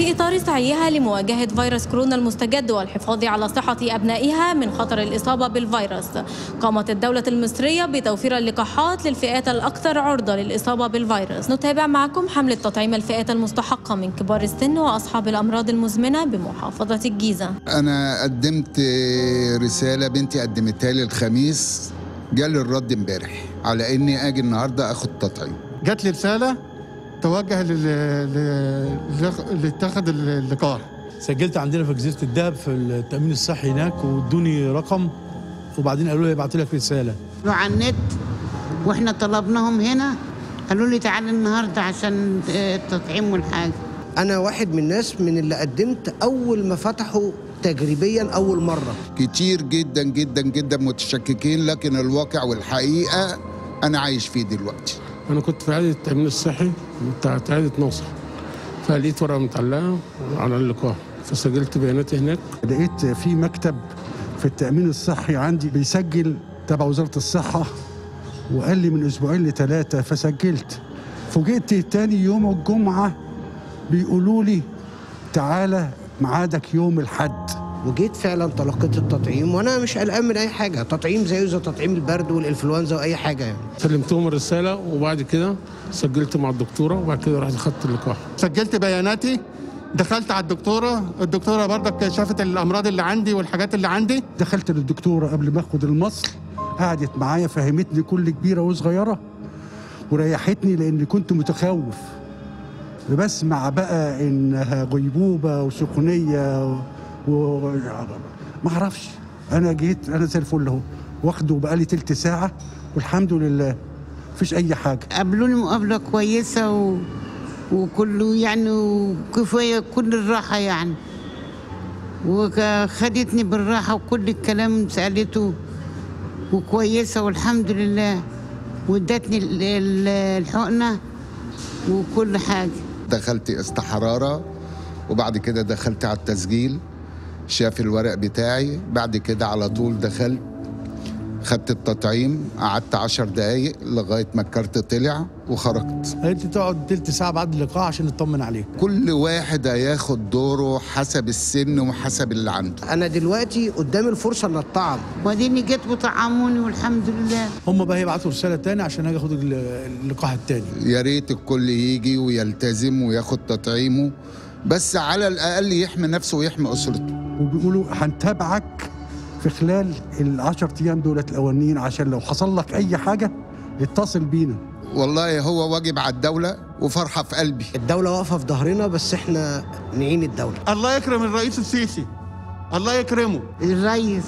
في إطار سعيها لمواجهة فيروس كورونا المستجد والحفاظ على صحة أبنائها من خطر الإصابة بالفيروس قامت الدولة المصرية بتوفير اللقاحات للفئات الأكثر عرضة للإصابة بالفيروس نتابع معكم حملة تطعيم الفئات المستحقة من كبار السن وأصحاب الأمراض المزمنة بمحافظة الجيزة انا قدمت رساله بنتي قدمتها لي الخميس جالي الرد امبارح على اني اجي النهارده اخد تطعيم جات لي رساله توجه لل- لل- اللي اتخذ اللقاح سجلت عندنا في جزيره الدهب في التامين الصحي هناك وادوني رقم وبعدين قالوا لي ابعتوا لك رساله له على النت واحنا طلبناهم هنا قالوا لي تعالى النهارده عشان التطعيم والحاجه انا واحد من الناس من اللي قدمت اول ما فتحوا تجريبيا اول مره كتير جدا جدا جدا متشككين لكن الواقع والحقيقه انا عايش فيه دلوقتي انا كنت في عياده التامين الصحي بتاعت عياده ناصر فلقيت ورقه متعلقه على اللقاح فسجلت بياناتي هناك لقيت في مكتب في التأمين الصحي عندي بيسجل تبع وزارة الصحة وقال لي من أسبوعين لثلاثة فسجلت فوجئت تاني يوم الجمعة بيقولوا لي تعالى ميعادك يوم الحد وجيت فعلا تلقيت التطعيم وانا مش قلقان من اي حاجه تطعيم زيه زي تطعيم البرد والانفلونزا واي حاجه يعني سلمتهم الرساله وبعد كده سجلت مع الدكتوره وبعد كده رحت خدت اللقاح سجلت بياناتي دخلت على الدكتوره الدكتوره برضك شافت الامراض اللي عندي والحاجات اللي عندي دخلت للدكتورة قبل ما اخد المصل قعدت معايا فهمتني كل كبيرة وصغيرة وريحتني لأني كنت متخوف بسمع بقى إنها غيبوبة وسخونية و... و... ما أعرفش أنا جيت أنا زي الفل أهو واخده بقالي تلت ساعة والحمد لله مفيش أي حاجة قابلوني مقابله كويسه و... وكله يعني وكفايه كل الراحه يعني وخدتني بالراحه وكل الكلام سالته وكويسه والحمد لله وادتني ال- ال- الحقنه وكل حاجه دخلت قسط حراره وبعد كده دخلت على التسجيل شاف الورق بتاعي بعد كده على طول دخلت خدت التطعيم قعدت عشر دقايق لغايه ما الكارت طلع وخرجت قالت لي تقعد تلت ساعه بعد اللقاح عشان نطمن عليك كل واحد هياخد دوره حسب السن وحسب اللي عنده انا دلوقتي قدامي الفرصه ان اتطعم وبعدين جيت وطعموني والحمد لله هم بقى هيبعتوا رساله تاني عشان اجي اخد ال- اللقاح التاني يا ريت الكل يجي ويلتزم وياخد تطعيمه بس على الاقل يحمي نفسه ويحمي اسرته وبيقولوا هنتابعك في خلال العشر أيام دولت الأولانيين عشان لو حصل لك أي حاجة اتصل بينا والله هو واجب على الدوله وفرحه في قلبي الدوله واقفه في ظهرنا بس احنا نعين الدوله الله يكرم الرئيس السيسي الله يكرمه الريس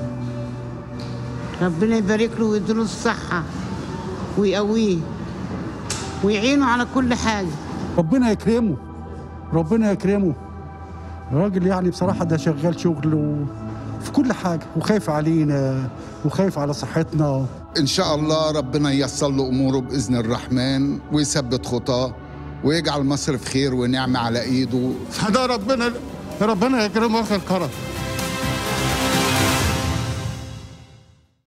ربنا يبارك له ويديله الصحة ويقويه ويعينه على كل حاجة ربنا يكرمه ربنا يكرمه راجل يعني بصراحة ده شغال شغل و... في كل حاجة وخايف علينا وخايف على صحتنا ان شاء الله ربنا ييسر له اموره باذن الرحمن ويثبت خطاه ويجعل مصر في خير ونعمه على ايده فده ربنا ربنا يكرمه اخر الكرم